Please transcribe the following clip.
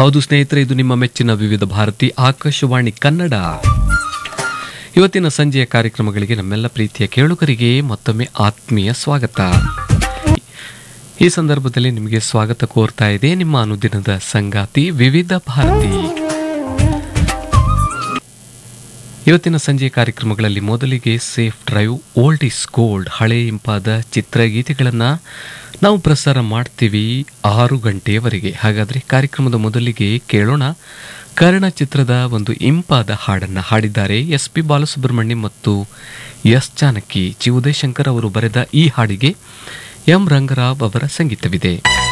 ಹೌದು ಸ್ನೇಹಿತರೆ ಇದು ನಿಮ್ಮ ಮೆಚ್ಚಿನ ವಿವಿಧ ಭಾರತಿ ಆಕಾಶವಾಣಿ ಕನ್ನಡ ಇವತ್ತಿನ ಸಂಜೆಯ ಕಾರ್ಯಕ್ರಮಗಳಿಗೆ ನಮ್ಮೆಲ್ಲ ಪ್ರೀತಿಯ ಕೇಳುಗರಿಗೆ ಮತ್ತೊಮ್ಮೆ ಆತ್ಮೀಯ ಸ್ವಾಗತ ಈ ಸಂದರ್ಭದಲ್ಲಿ ನಿಮಗೆ ಸ್ವಾಗತ ಕೋರ್ತಾ ಇದೆ ನಿಮ್ಮ ಅನುದಿನದ ಸಂಗಾತಿ ವಿವಿಧ ಭಾರತಿ ಇವತ್ತಿನ ಸಂಜೆಯ ಕಾರ್ಯಕ್ರಮಗಳಲ್ಲಿ ಮೊದಲಿಗೆ safe drive old is gold ಹಳೆ ಇಂಪಾದ ಚಿತ್ರಗೀತೆಗಳನ್ನು ನಾವು ಪ್ರಸಾರ ಮಾಡ್ತೀವಿ ಆರು ಗಂಟೆಯವರೆಗೆ ಹಾಗಾದರೆ ಕಾರ್ಯಕ್ರಮದ ಮೊದಲಿಗೆ ಕೇಳೋಣ ಕರ್ಣ ಚಿತ್ರದ ಒಂದು ಇಂಪಾದ ಹಾಡನ್ನು ಹಾಡಿದ್ದಾರೆ ಎಸ್ ಪಿ ಬಾಲಸುಬ್ರಹ್ಮಣ್ಯಂ ಮತ್ತು ಎಸ್ ಜಾನಕಿ ಜಿ ಉದಯಶಂಕರ್ ಅವರು ಬರೆದ ಈ ಹಾಡಿಗೆ ಎಂ ರಂಗರಾವ್ ಅವರ ಸಂಗೀತವಿದೆ